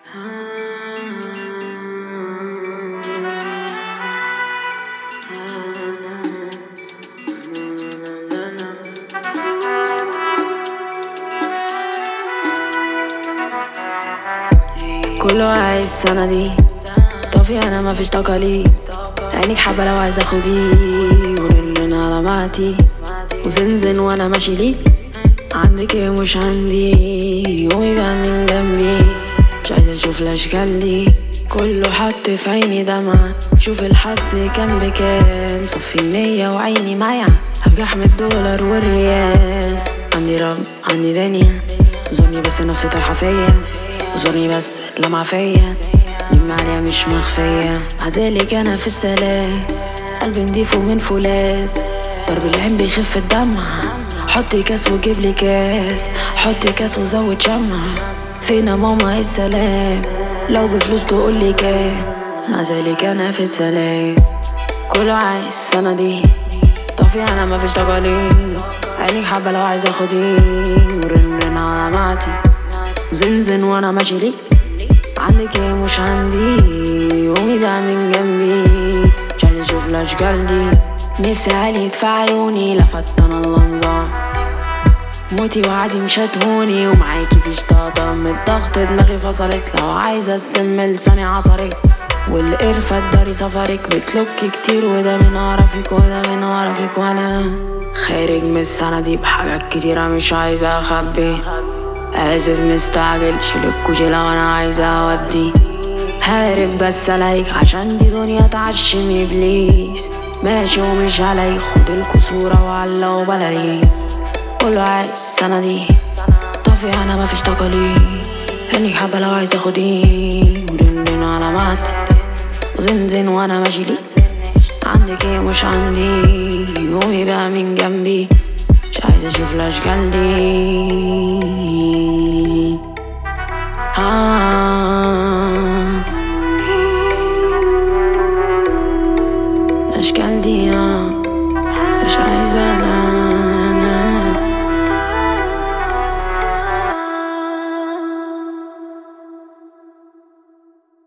كله عايش السنة دي طافي انا مفيش طاقة ليه عينيك حابة لو عايزة خديه ورنن علاماتي وزنزن وانا ماشي ليه عندك ايه مش عندي يومي بقى من جنبي مش عايزة اشوف الاشكال دي كله حط في عيني دمعة شوف الحظ كان بكام صفي النية وعيني معايا هبقى احمد الدولار والريال عندي رب عندي دنيا زورني بس نفسي طايحة فيا زورني بس لمعة فيا نجم عليا مش مخفية عذالك انا في السلام قلبي نضيف ومن فولاذ ضرب العين بيخف الدمع حطي كاس وجيب لي كاس حطي كاس وزود شمع فينا ماما إيه السلام لو بفلوس تقول لي كام مع ذلك انا في السلام كله عايز السنة دي طافي انا مفيش طاقة ليه عينيك حابة لو عايزة خديه ورن علاماتي زنزن وانا ماشي ليه عندك ايه مش عندي يومي بقى من جنبي مش عايز اشوف الاشكال دي نفسي عالي يدفع عيوني لفت انا الانظار موتي وعدي مش هتهوني ومعاكي فيش طاقة من الضغط دماغي فصلت لو عايزة السم لساني عصرك والقرفة الداري سفرك بتلوك كتير وده من عرفك وده من عرفك وانا خارج من السنة دي بحاجات كتيرة مش عايزة اخبي اسف مستعجل شيل الكوشي لو انا عايزة اودي هارب بس عليك عشان دي دنيا تعشم ابليس ماشي ومش علي خد الكسورة وعلى وبلاي كله عايز السنة دي طافي انا مفيش طاقة ليه عينيك حابة لو عايزة خديه ورنين علامات وزنزن وانا ماشي ليه عندك ايه مش عندي يومي بقى من جنبي مش عايزة اشوف الاشكال دي آه